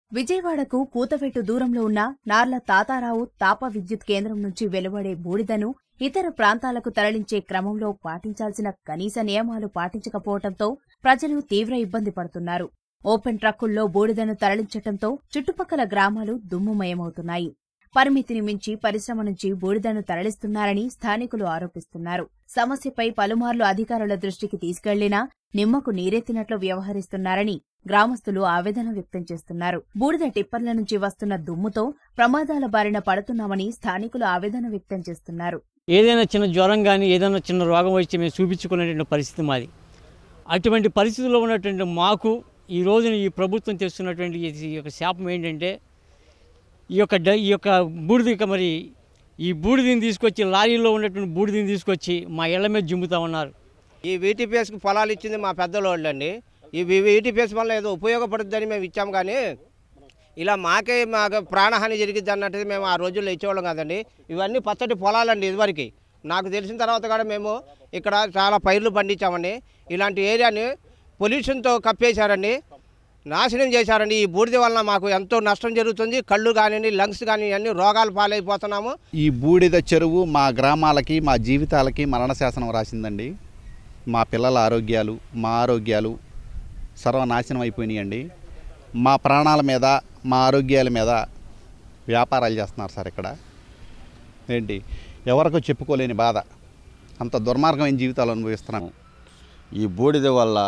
విజయవాడకు కూతవెట్టు దూరంలో ఉన్న నార్ల తాతారావు తాప విద్యుత్ కేంద్రం నుంచి వెలువడే బూడిదను ఇతర ప్రాంతాలకు తరలించే క్రమంలో పాటించాల్సిన కనీస నియమాలు పాటించకపోవడంతో ప్రజలు తీవ్ర ఇబ్బంది పడుతున్నారు ఓపెన్ ట్రక్కుల్లో బూడిదను తరలించటంతో చుట్టుపక్కల గ్రామాలు దుమ్ముమయమవుతున్నాయి పరిమితిని మించి పరిశ్రమ నుంచి బూడిదను తరలిస్తున్నారని స్థానికులు ఆరోపిస్తున్నారు సమస్యపై పలుమార్లు అధికారుల దృష్టికి తీసుకెళ్లినా నిమ్మకు నీరెత్తినట్లు వ్యవహరిస్తున్నారని గ్రామస్తులు ఆవేదన వ్యక్తం చేస్తున్నారు బూడిద టిప్పర్ల నుంచి వస్తున్న దుమ్ముతో ప్రమాదాల బారిన పడుతున్నామని స్థానికులు ఆవేదన వ్యక్తం చేస్తున్నారు ఏదైనా చిన్న జ్వరం కానీ ఏదైనా చిన్న రోగం వచ్చి మేము చూపించుకునేటువంటి పరిస్థితి మాది అటువంటి పరిస్థితుల్లో ఉన్నటువంటి మాకు ఈ రోజున ఈ ప్రభుత్వం చేస్తున్నటువంటి ఈ యొక్క శాపం ఏంటంటే ఈ యొక్క డ- ఈ యొక్క బూడిద ఇక మరి ఈ బూడిదని తీసుకొచ్చి లారీలో ఉన్నటువంటి బూడిదని తీసుకొచ్చి మా ఇళ్ల మీద జిమ్ముతా ఉన్నారు ఈ వీటీపీఎస్కి పొలాలు ఇచ్చింది మా పెద్దలోళ్ళు అండి ఈ వీటీపీఎస్ వల్ల ఏదో ఉపయోగపడుతుందని మేము ఇచ్చాం కానీ ఇలా మాకే మాకు ప్రాణహాని జరిగిద్ది అన్నట్టు మేము ఆ రోజుల్లో ఇచ్చేవాళ్ళం కదండి ఇవన్నీ పచ్చటి పొలాలండి ఇదివరకు నాకు తెలిసిన తర్వాత కూడా మేము ఇక్కడ చాలా పైర్లు పండించామండి ఇలాంటి ఏరియాని పొల్యూషన్తో కప్పేశారండి నాశనం చేశారండి ఈ బూడిద వలన మాకు ఎంతో నష్టం జరుగుతుంది కళ్ళు కానివ్వండి లంగ్స్ కానీ అన్ని రోగాలు పాలైపోతున్నాము ఈ బూడిద చెరువు మా గ్రామాలకి మా జీవితాలకి మరణ శాసనం రాసిందండి మా పిల్లల ఆరోగ్యాలు మా ఆరోగ్యాలు సర్వనాశనం అయిపోయినాయండి మా ప్రాణాల మీద మా ఆరోగ్యాల మీద వ్యాపారాలు చేస్తున్నారు సార్ ఇక్కడ ఏంటి ఎవరికో చెప్పుకోలేని బాధ అంత దుర్మార్గమైన జీవితాలు అనుభవిస్తున్నాము ఈ బూడిద వల్ల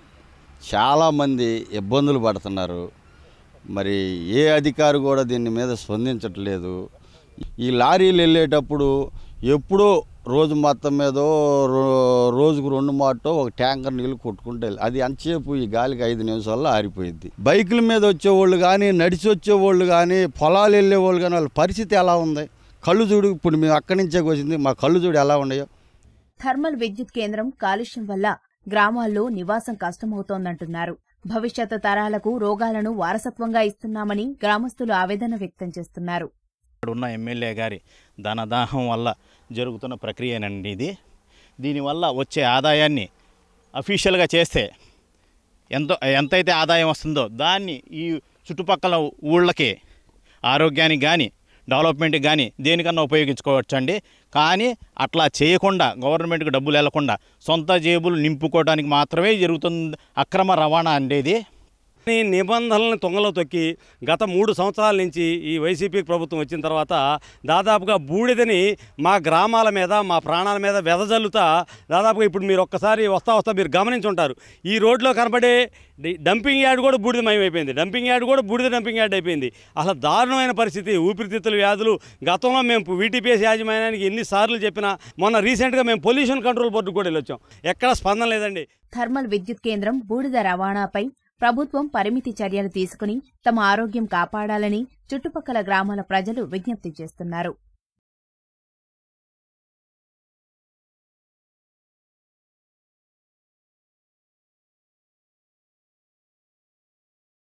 చాలామంది ఇబ్బందులు పడుతున్నారు మరి ఏ అధికారి కూడా దీని మీద స్పందించట్లేదు ఈ లారీలు వెళ్ళేటప్పుడు ఎప్పుడో రోజు మొత్తం మీద రో- రోజుకు రెండు మాటో ఒక ట్యాంకర్ నీళ్ళు కొట్టుకుంటే వెళ్ళి- అది అంతసేపు ఈ గాలికి ఐదు నిమిషాల్లో ఆరిపోయింది బైకుల మీద వచ్చేవాళ్ళు కానీ నడిచి వచ్చేవాళ్ళు కానీ పొలాలు వెళ్ళేవాళ్ళు కానీ వాళ్ళ పరిస్థితి ఎలా ఉంది కళ్ళు చూడు ఇప్పుడు మేము అక్కడి నుంచే వచ్చింది మా కళ్ళు చూడు ఎలా ఉన్నాయో థర్మల్ విద్యుత్ కేంద్రం కాలుష్యం వల్ల గ్రామాల్లో నివాసం కష్టమవుతోందంటున్నారు భవిష్యత్ తరాలకు రోగాలను వారసత్వంగా ఇస్తున్నామని గ్రామస్తులు ఆవేదన వ్యక్తం చేస్తున్నారు ఇక్కడ ఉన్న ఎమ్మెల్యే గారి ధనదాహం వల్ల జరుగుతున్న ప్రక్రియనండి ఇది దీనివల్ల వచ్చే ఆదాయాన్ని అఫీషియల్గా చేస్తే ఎంతో ఎంతైతే ఆదాయం వస్తుందో దాన్ని ఈ చుట్టుపక్కల ఊళ్ళకి ఆరోగ్యానికి కానీ డెవలప్మెంట్కి కానీ దేనికన్నా ఉపయోగించుకోవచ్చండి కానీ అట్లా చేయకుండా గవర్నమెంట్కి డబ్బులు వెళ్లకుండా సొంత జేబులు నింపుకోవడానికి మాత్రమే జరుగుతుంది అక్రమ రవాణా అనేది ఈ నిబంధనలను తొంగలో తొక్కి గత మూడు సంవత్సరాల నుంచి ఈ వైసీపీ ప్రభుత్వం వచ్చిన తర్వాత దాదాపుగా బూడిదని మా గ్రామాల మీద మా ప్రాణాల మీద వెదజల్లుతా దాదాపుగా ఇప్పుడు మీరు ఒక్కసారి వస్తా వస్తా మీరు గమనించుంటారు ఈ రోడ్లో కనబడే డి- డంపింగ్ యార్డ్ కూడా బూడిదమయం అయిపోయింది డంపింగ్ యార్డ్ కూడా బూడిద డంపింగ్ యార్డ్ అయిపోయింది అసలు దారుణమైన పరిస్థితి ఊపిరితిత్తుల వ్యాధులు గతంలో మేము వీటీపీఎస్ యాజమాన్యానికి ఎన్నిసార్లు చెప్పినా మొన్న రీసెంట్గా మేము పొల్యూషన్ కంట్రోల్ బోర్డుకు కూడా వెళ్ళొచ్చాం ఎక్కడ స్పందన లేదండి థర్మల్ విద్యుత్ కేంద్రం బూడిద రవాణాపై ప్రభుత్వం పరిమితి చర్యలు తీసుకుని తమ ఆరోగ్యం కాపాడాలని చుట్టుపక్కల గ్రామాల ప్రజలు విజ్ఞప్తి చేస్తున్నారు